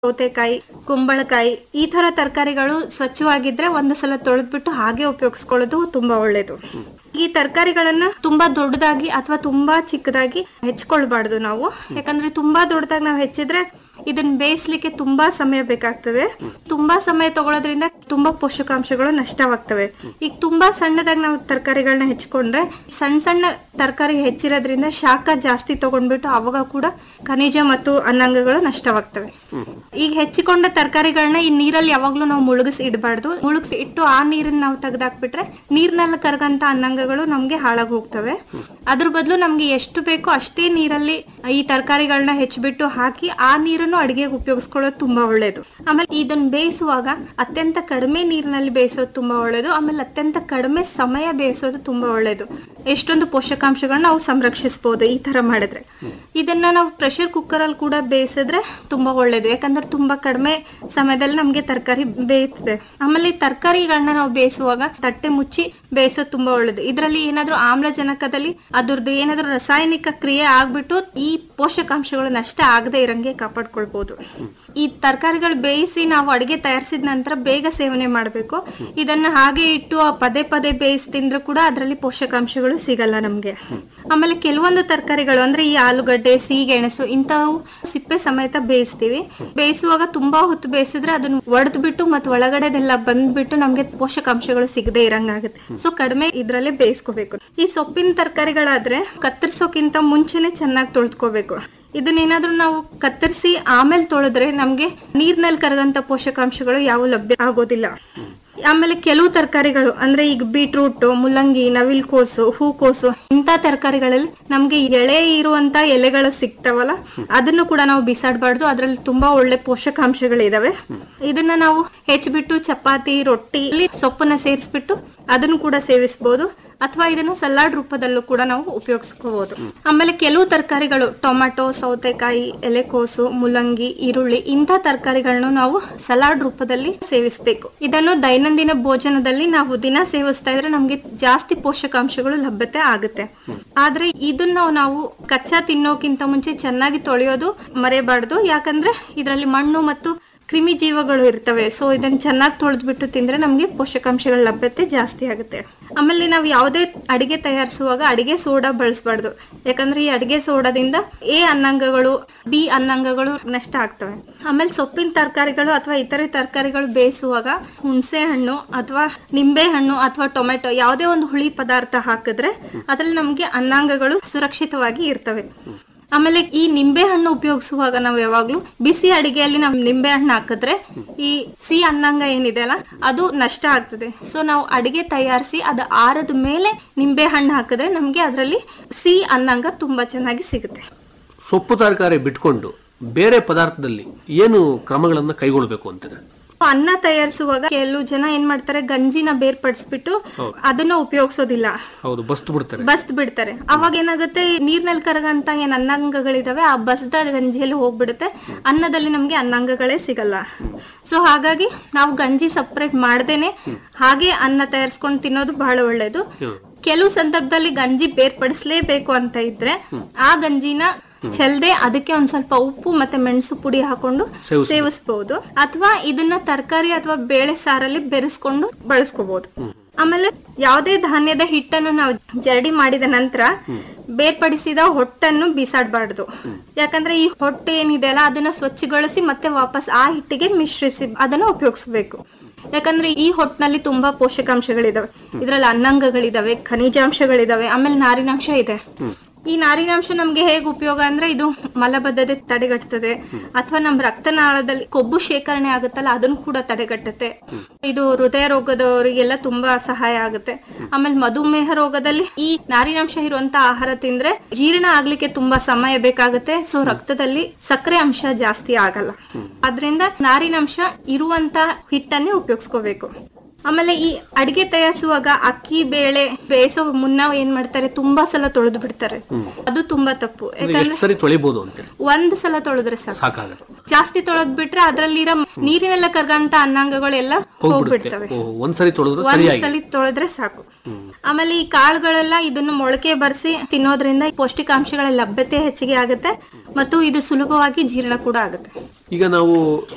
ಸೌತೆಕಾಯಿ ಕುಂಬಳಕಾಯಿ ಈ ತರ ತರಕಾರಿಗಳು ಸ್ವಚ್ಛವಾಗಿದ್ರೆ ಒಂದು ಸಲ ತೊಳೆದ್ಬಿಟ್ಟು ಹಾಗೆ ಉಪಯೋಗಿಸ್ಕೊಳ್ಳೋದು ತುಂಬಾ ಒಳ್ಳೇದು ಈ ತರಕಾರಿಗಳನ್ನ ತುಂಬಾ ದೊಡ್ಡದಾಗಿ ಅಥವಾ ತುಂಬಾ ಚಿಕ್ಕದಾಗಿ ಹೆಚ್ಕೊಳ್ಬಾರ್ದು ನಾವು ಯಾಕಂದ್ರೆ ತುಂಬಾ ದೊಡ್ಡದಾಗಿ ನಾವು ಹೆಚ್ಚಿದ್ರೆ ಇದನ್ನ ಬೇಯಿಸ್ಲಿಕ್ಕೆ ತುಂಬಾ ಸಮಯ ಬೇಕಾಗ್ತದೆ ತುಂಬಾ ಸಮಯ ತಗೊಳ್ಳೋದ್ರಿಂದ ತುಂಬಾ ಪೋಷಕಾಂಶಗಳು ನಷ್ಟವಾಗ್ತವೆ ಈಗ ತುಂಬಾ ಸಣ್ಣದಾಗಿ ನಾವು ತರಕಾರಿಗಳನ್ನ ಹೆಚ್ಕೊಂಡ್ರೆ ಸಣ್ಣ ಸಣ್ಣ ತರಕಾರಿ ಹೆಚ್ಚಿರೋದ್ರಿಂದ ಶಾಖ ಜಾಸ್ತಿ ತಗೊಂಡ್ಬಿಟ್ಟು ಅವಾಗ ಕೂಡ ಖನಿಜ ಮತ್ತು ಅನ್ನಾಂಗಗಳು ನಷ್ಟವಾಗ್ತವೆ ಈಗ ಹೆಚ್ಚಿಕೊಂಡ ತರಕಾರಿಗಳನ್ನ ಈ ನೀರಲ್ಲಿ ಯಾವಾಗ್ಲೂ ನಾವು ಮುಳುಗಿಸಿ ಇಡಬಾರ್ದು ಮುಳುಗಿಸಿ ಇಟ್ಟು ಆ ನೀರನ್ನ ನಾವು ತೆಗೆದಾಕ್ಬಿಟ್ರೆ ನೀರ್ನಲ್ಲಿ ಕರಗಂತ ಅನ್ನಾಂಗಗಳು ನಮ್ಗೆ ಹಾಳಾಗಿ ಹೋಗ್ತವೆ ಅದ್ರ ಬದಲು ನಮ್ಗೆ ಎಷ್ಟು ಬೇಕೋ ಅಷ್ಟೇ ನೀರಲ್ಲಿ ಈ ತರಕಾರಿಗಳನ್ನ ಹೆಚ್ಚಿಬಿಟ್ಟು ಹಾಕಿ ಆ ನೀರನ್ನು ಅಡಿಗೆಗೆ ಉಪಯೋಗಿಸ್ಕೊಳ್ಳೋದು ತುಂಬಾ ಒಳ್ಳೇದು ಆಮೇಲೆ ಇದನ್ನ ಬೇಯಿಸುವಾಗ ಅತ್ಯಂತ ಕಡಿಮೆ ನೀರಿನಲ್ಲಿ ಬೇಯಿಸೋದು ತುಂಬಾ ಒಳ್ಳೇದು ಆಮೇಲೆ ಅತ್ಯಂತ ಕಡಿಮೆ ಸಮಯ ಬೇಯಿಸೋದು ತುಂಬಾ ಒಳ್ಳೇದು ಎಷ್ಟೊಂದು ಪೋಷಕಾಂಶಗಳನ್ನ ನಾವು ಸಂರಕ್ಷಿಸಬಹುದು ಈ ತರ ಮಾಡಿದ್ರೆ ಇದನ್ನ ನಾವು ಪ್ರೆಷರ್ ಕುಕ್ಕರ್ ಅಲ್ಲಿ ಕೂಡ ಬೇಯಿಸಿದ್ರೆ ತುಂಬಾ ಒಳ್ಳೇದು ಯಾಕಂದ್ರೆ ತುಂಬಾ ಕಡಿಮೆ ಸಮಯದಲ್ಲಿ ನಮ್ಗೆ ತರಕಾರಿ ಬೇಯುತ್ತದೆ ಆಮೇಲೆ ಈ ತರಕಾರಿಗಳನ್ನ ನಾವು ಬೇಯಿಸುವಾಗ ತಟ್ಟೆ ಮುಚ್ಚಿ ಬೇಯಿಸೋದು ತುಂಬಾ ಒಳ್ಳೇದು ಇದರಲ್ಲಿ ಏನಾದ್ರೂ ಆಮ್ಲಜನಕದಲ್ಲಿ ಅದ್ರದ್ದು ಏನಾದ್ರೂ ರಾಸಾಯನಿಕ ಕ್ರಿಯೆ ಆಗ್ಬಿಟ್ಟು ಈ ಪೋಷಕಾಂಶಗಳು ನಷ್ಟ ಆಗದೆ ಇರಂಗೆ ಕಾಪಾಡ್ಕೊಳ್ಬಹುದು ಈ ತರಕಾರಿಗಳು ಬೇಯಿಸಿ ನಾವು ಅಡಿಗೆ ತಯಾರಿಸಿದ ನಂತರ ಬೇಗ ಸೇವನೆ ಮಾಡಬೇಕು ಇದನ್ನ ಹಾಗೆ ಇಟ್ಟು ಆ ಪದೇ ಪದೇ ಬೇಯಿಸಿ ತಿಂದ್ರೂ ಕೂಡ ಅದರಲ್ಲಿ ಪೋಷಕಾಂಶಗಳು ಸಿಗಲ್ಲ ನಮ್ಗೆ ಆಮೇಲೆ ಕೆಲವೊಂದು ತರಕಾರಿಗಳು ಅಂದ್ರೆ ಈ ಆಲೂಗಡ್ಡೆ ಸೀಗೆಣಸು ಇಂಥವು ಸಿಪ್ಪೆ ಸಮೇತ ಬೇಯಿಸ್ತೀವಿ ಬೇಯಿಸುವಾಗ ತುಂಬಾ ಹೊತ್ತು ಬೇಯಿಸಿದ್ರೆ ಅದನ್ನ ಒಡೆದು ಬಿಟ್ಟು ಮತ್ತೆ ಒಳಗಡೆದೆಲ್ಲ ಬಂದ್ಬಿಟ್ಟು ನಮ್ಗೆ ಪೋಷಕಾಂಶಗಳು ಸಿಗದೆ ಇರಂಗಾಗುತ್ತೆ ಸೊ ಕಡಿಮೆ ಇದ್ರಲ್ಲೇ ಬೇಯಿಸ್ಕೋಬೇಕು ಈ ಸೊಪ್ಪಿನ ತರಕಾರಿಗಳಾದ್ರೆ ಕತ್ತರಿಸೋಕ್ಕಿಂತ ಮುಂಚೆನೆ ಚೆನ್ನಾಗಿ ತೊಳೆದ್ಕೋಬೇಕು ಇದನ್ನೇನಾದ್ರೂ ನಾವು ಕತ್ತರಿಸಿ ಆಮೇಲೆ ತೊಳೆದ್ರೆ ನಮ್ಗೆ ನೀರ್ನಲ್ಲಿ ಕರಗಂತ ಪೋಷಕಾಂಶಗಳು ಯಾವ ಲಭ್ಯ ಆಗೋದಿಲ್ಲ ಆಮೇಲೆ ಕೆಲವು ತರಕಾರಿಗಳು ಅಂದ್ರೆ ಈಗ ಬೀಟ್ರೂಟ್ ಮುಲ್ಲಂಗಿ ನವಿಲ್ಕೋಸು ಹೂಕೋಸು ಇಂಥ ತರಕಾರಿಗಳಲ್ಲಿ ನಮ್ಗೆ ಎಳೆ ಇರುವಂತ ಎಲೆಗಳು ಸಿಗ್ತಾವಲ್ಲ ಅದನ್ನು ಕೂಡ ನಾವು ಬಿಸಾಡಬಾರ್ದು ಅದ್ರಲ್ಲಿ ತುಂಬಾ ಒಳ್ಳೆ ಪೋಷಕಾಂಶಗಳಿದಾವೆ ಇದನ್ನ ನಾವು ಹೆಚ್ಚಿಬಿಟ್ಟು ಚಪಾತಿ ರೊಟ್ಟಿ ಸೊಪ್ಪನ್ನ ಸೇರಿಸ್ಬಿಟ್ಟು ಅದನ್ನು ಕೂಡ ಸೇವಿಸಬಹುದು ಅಥವಾ ಇದನ್ನ ಸಲಾಡ್ ರೂಪದಲ್ಲೂ ಕೂಡ ನಾವು ಉಪಯೋಗಿಸ್ಕೋಬಹುದು ಆಮೇಲೆ ಕೆಲವು ತರಕಾರಿಗಳು ಟೊಮ್ಯಾಟೊ ಸೌತೆಕಾಯಿ ಎಲೆಕೋಸು ಮುಲ್ಲಂಗಿ ಈರುಳ್ಳಿ ಇಂಥ ತರಕಾರಿಗಳನ್ನು ನಾವು ಸಲಾಡ್ ರೂಪದಲ್ಲಿ ಸೇವಿಸಬೇಕು ಇದನ್ನು ದೈನಂದಿನ ಭೋಜನದಲ್ಲಿ ನಾವು ದಿನ ಸೇವಿಸ್ತಾ ಇದ್ರೆ ನಮ್ಗೆ ಜಾಸ್ತಿ ಪೋಷಕಾಂಶಗಳು ಲಭ್ಯತೆ ಆಗುತ್ತೆ ಆದ್ರೆ ಇದನ್ನ ನಾವು ಕಚ್ಚಾ ತಿನ್ನೋಕ್ಕಿಂತ ಮುಂಚೆ ಚೆನ್ನಾಗಿ ತೊಳೆಯೋದು ಮರೆಯಬಾರ್ದು ಯಾಕಂದ್ರೆ ಇದರಲ್ಲಿ ಮಣ್ಣು ಮತ್ತು ಕ್ರಿಮಿ ಜೀವಗಳು ಇರ್ತವೆ ಸೊ ಇದನ್ನ ಚೆನ್ನಾಗಿ ತೊಳೆದ್ಬಿಟ್ಟು ತಿಂದ್ರೆ ನಮ್ಗೆ ಪೋಷಕಾಂಶಗಳ ಲಭ್ಯತೆ ಜಾಸ್ತಿ ಆಗುತ್ತೆ ಆಮೇಲೆ ನಾವು ಯಾವುದೇ ಅಡಿಗೆ ತಯಾರಿಸುವಾಗ ಅಡಿಗೆ ಸೋಡಾ ಬಳಸಬಾರ್ದು ಯಾಕಂದ್ರೆ ಈ ಅಡಿಗೆ ಸೋಡಾದಿಂದ ಎ ಅನ್ನಾಂಗಗಳು ಬಿ ಅನ್ನಾಂಗಗಳು ನಷ್ಟ ಆಗ್ತವೆ ಆಮೇಲೆ ಸೊಪ್ಪಿನ ತರಕಾರಿಗಳು ಅಥವಾ ಇತರೆ ತರಕಾರಿಗಳು ಬೇಯಿಸುವಾಗ ಹುಣಸೆ ಹಣ್ಣು ಅಥವಾ ನಿಂಬೆ ಹಣ್ಣು ಅಥವಾ ಟೊಮೆಟೊ ಯಾವುದೇ ಒಂದು ಹುಳಿ ಪದಾರ್ಥ ಹಾಕಿದ್ರೆ ಅದ್ರಲ್ಲಿ ನಮ್ಗೆ ಅನ್ನಾಂಗಗಳು ಸುರಕ್ಷಿತವಾಗಿ ಇರ್ತವೆ ಆಮೇಲೆ ಈ ನಿಂಬೆ ಹಣ್ಣು ಉಪಯೋಗಿಸುವಾಗ ನಾವು ಯಾವಾಗ್ಲೂ ಬಿಸಿ ಅಡಿಗೆಯಲ್ಲಿ ನಾವು ನಿಂಬೆ ಹಣ್ಣು ಹಾಕಿದ್ರೆ ಈ ಸಿಹಿ ಅನ್ನಾಂಗ ಏನಿದೆ ಅಲ್ಲ ಅದು ನಷ್ಟ ಆಗ್ತದೆ ಸೊ ನಾವು ಅಡಿಗೆ ತಯಾರಿಸಿ ಅದು ಆರದ ಮೇಲೆ ನಿಂಬೆ ಹಣ್ಣು ಹಾಕಿದ್ರೆ ನಮ್ಗೆ ಅದರಲ್ಲಿ ಸಿಹಿ ಅನ್ನಾಂಗ ತುಂಬಾ ಚೆನ್ನಾಗಿ ಸಿಗುತ್ತೆ ಸೊಪ್ಪು ತರಕಾರಿ ಬಿಟ್ಕೊಂಡು ಬೇರೆ ಪದಾರ್ಥದಲ್ಲಿ ಏನು ಕ್ರಮಗಳನ್ನ ಕೈಗೊಳ್ಬೇಕು ಅಂತೀರ ಅನ್ನ ತಯಾರಿಸುವಾಗ ಕೆಲವು ಜನ ಏನ್ ಮಾಡ್ತಾರೆ ಗಂಜಿನ ಬೇರ್ಪಡಿಸ್ಬಿಟ್ಟು ಅದನ್ನ ಉಪಯೋಗಿಸೋದಿಲ್ಲ ಹೌದು ಬಸ್ತು ಬಿಡ್ತಾರೆ ಬಸ್ದ್ ಬಿಡ್ತಾರೆ ಅವಾಗ ಏನಾಗುತ್ತೆ ನೀರ್ನಲ್ಲಿ ಕರಗಂತ ಏನ್ ಅನ್ನಾಂಗಗಳಿದಾವೆ ಆ ಬಸ್ದ ಗಂಜಿಯಲ್ಲಿ ಹೋಗ್ಬಿಡುತ್ತೆ ಅನ್ನದಲ್ಲಿ ನಮ್ಗೆ ಅನ್ನಾಂಗಗಳೇ ಸಿಗಲ್ಲ ಸೊ ಹಾಗಾಗಿ ನಾವು ಗಂಜಿ ಸಪ್ರೇಟ್ ಮಾಡ್ದೇನೆ ಹಾಗೆ ಅನ್ನ ತಯಾರಿಸ್ಕೊಂಡು ತಿನ್ನೋದು ಬಹಳ ಒಳ್ಳೇದು ಕೆಲವು ಸಂದರ್ಭದಲ್ಲಿ ಗಂಜಿ ಬೇರ್ಪಡಿಸ್ಲೇಬೇಕು ಅಂತ ಇದ್ರೆ ಆ ಗಂಜಿನ ಚೆಲ್ದೆ ಅದಕ್ಕೆ ಒಂದ್ ಸ್ವಲ್ಪ ಉಪ್ಪು ಮತ್ತೆ ಮೆಣಸು ಪುಡಿ ಹಾಕೊಂಡು ಸೇವಿಸಬಹುದು ಅಥವಾ ಇದನ್ನ ತರಕಾರಿ ಅಥವಾ ಬೇಳೆ ಸಾರಲ್ಲಿ ಬೆರೆಸ್ಕೊಂಡು ಬಳಸ್ಕೋಬಹುದು ಆಮೇಲೆ ಯಾವುದೇ ಧಾನ್ಯದ ಹಿಟ್ಟನ್ನು ನಾವು ಜರಡಿ ಮಾಡಿದ ನಂತರ ಬೇರ್ಪಡಿಸಿದ ಹೊಟ್ಟನ್ನು ಬಿಸಾಡಬಾರ್ದು ಯಾಕಂದ್ರೆ ಈ ಹೊಟ್ಟೆ ಏನಿದೆ ಅಲ್ಲ ಅದನ್ನ ಸ್ವಚ್ಛಗೊಳಿಸಿ ಮತ್ತೆ ವಾಪಸ್ ಆ ಹಿಟ್ಟಿಗೆ ಮಿಶ್ರಿಸಿ ಅದನ್ನ ಉಪಯೋಗಿಸ್ಬೇಕು ಯಾಕಂದ್ರೆ ಈ ಹೊಟ್ಟಿನಲ್ಲಿ ತುಂಬಾ ಪೋಷಕಾಂಶಗಳಿದಾವೆ ಇದ್ರಲ್ಲಿ ಅನ್ನಾಂಗಗಳಿದಾವೆ ಖನಿಜಾಂಶಗಳಿದಾವೆ ಆಮೇಲೆ ನಾರಿನಾಂಶ ಇದೆ ಈ ನಾರಿನಾಂಶ ನಮ್ಗೆ ಹೇಗೆ ಉಪಯೋಗ ಅಂದ್ರೆ ಇದು ಮಲಬದ್ಧತೆ ತಡೆಗಟ್ಟುತ್ತದೆ ಅಥವಾ ನಮ್ಮ ರಕ್ತನಾಳದಲ್ಲಿ ಕೊಬ್ಬು ಶೇಖರಣೆ ಆಗುತ್ತಲ್ಲ ಅದನ್ನು ಕೂಡ ತಡೆಗಟ್ಟುತ್ತೆ ಇದು ಹೃದಯ ರೋಗದವರಿಗೆಲ್ಲ ತುಂಬಾ ಸಹಾಯ ಆಗುತ್ತೆ ಆಮೇಲೆ ಮಧುಮೇಹ ರೋಗದಲ್ಲಿ ಈ ನಾರಿನಾಂಶ ಇರುವಂತ ಆಹಾರ ತಿಂದ್ರೆ ಜೀರ್ಣ ಆಗ್ಲಿಕ್ಕೆ ತುಂಬಾ ಸಮಯ ಬೇಕಾಗುತ್ತೆ ಸೊ ರಕ್ತದಲ್ಲಿ ಸಕ್ಕರೆ ಅಂಶ ಜಾಸ್ತಿ ಆಗಲ್ಲ ಅದರಿಂದ ನಾರಿನಾಂಶ ಇರುವಂತ ಹಿಟ್ಟನ್ನೇ ಉಪಯೋಗಿಸ್ಕೋಬೇಕು ಆಮೇಲೆ ಈ ಅಡಿಗೆ ತಯಾರಿಸುವಾಗ ಅಕ್ಕಿ ಬೇಳೆ ಬೇಯಿಸೋ ಮುನ್ನ ಏನ್ ಮಾಡ್ತಾರೆ ತುಂಬಾ ಸಲ ತೊಳೆದು ಬಿಡ್ತಾರೆ ಅದು ತುಂಬಾ ತಪ್ಪು ಯಾಕಂದ್ರೆ ಎಷ್ಟು ಸರಿ ತೊಳಿಬಹುದು ಅಂತೀರಿ ಒಂದ್ ಸಲ ತೊಳೆದ್ರೆ ಸಾಕು ಸಾಕಾಗತ್ತೆ ಜಾಸ್ತಿ ತೊಳೆದ್ ಬಿಟ್ರೆ ಅದ್ರಲ್ಲಿರೋ ನೀರಿನೆಲ್ಲ ಕರ್ಗಂತ ಅನ್ನಾಂಗಗಳೆಲ್ಲ ಹೋಗ್ಬಿಡ್ತವೆ ಓ, ಒಂದ್ಸರಿ ತೊಳೆದ್ರೆ ಒಂದ್ ಸರಿಯಾಗಿ ಸಲ ತೊಳೆದ್ರೆ ಸಾಕು ಆಮೇಲೆ ಈ ಕಾಳುಗಳೆಲ್ಲ ಇದನ್ನು ಮೊಳಕೆ ಬರ್ಸಿ ತಿನ್ನೋದ್ರಿಂದ ಪೌಷ್ಟಿಕಾಂಶಗಳ ಲಭ್ಯತೆ ಹೆಚ್ಚಿಗೆ ಆಗುತ್ತೆ ಮತ್ತು ಇದು ಸುಲಭವಾಗಿ ಜೀರ್ಣ ಕೂಡ ಆಗುತ್ತೆ ಈಗ ನಾವು